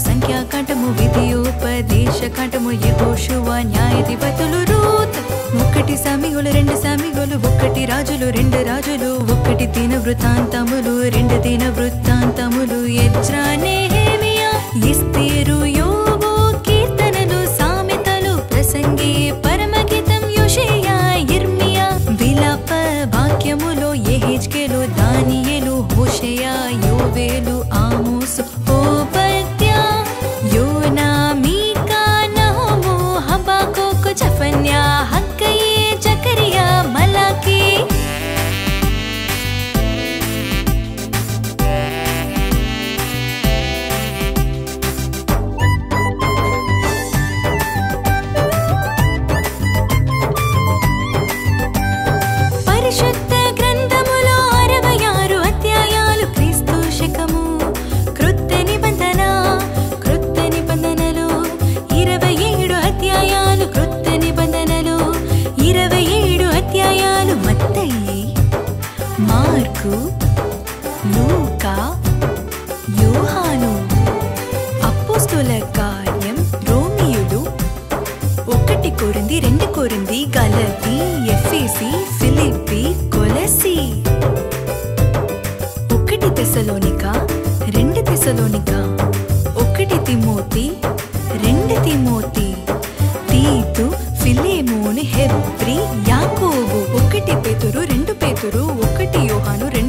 సంఖ్యాకంఠము విధియోపదేశకంఠము యహోషువ న్యాయాధిపతులు రూత్ ఒకటి సామిగులు రెండు సామిగులు ఒకటి రాజులు రెండు రాజులు ఒకటి దిన వృత్తాంతములు రెండు దిన వృత్తాంతములు ఎజ్రా నెహెమియా ఎస్తేరు యోబు కీర్తనలు సామెతలు ప్రసంగి పరమగీతం యోషేయా ఇర్మియా విలాప వాక్యములో ఎహెజ్కేలు దానియేలు హోషేయా యోవేలు ఆమోసు ఓబద్యా యోనా మీకా నహుము హబాకోకు జఫన్యా హక్కయే జకరియా మలాకి పరిశుద్ధ గ్రంథములో అరవై ఆరు అధ్యాయాలు క్రీస్తు శకము కృత్త నిబంధన కృత్త నిబంధనలు ఇరవై ఏడు అధ్యాయాలు కృత్త నిబంధనలు ఇరవై ఏడు అధ్యాయాలు మత్తయి మార్కు లూకా యోహాను అపోస్తుల కార్యం రోమియులు ఒకటి కొరింది రెండు కొరింది గలతి ఎఫ్ఎసి ఫిలిప్పి కొలసి ఒకటి తెసలోనిక రెండు తెసలోనిక ఒకటి తిమోతి రెండు తిమోతి తీతు ఫిలేమోని హెబ్రి యాకోబు ఒకటి పేతురు రెండు పేతురు ఒకటి యోహాను రెండు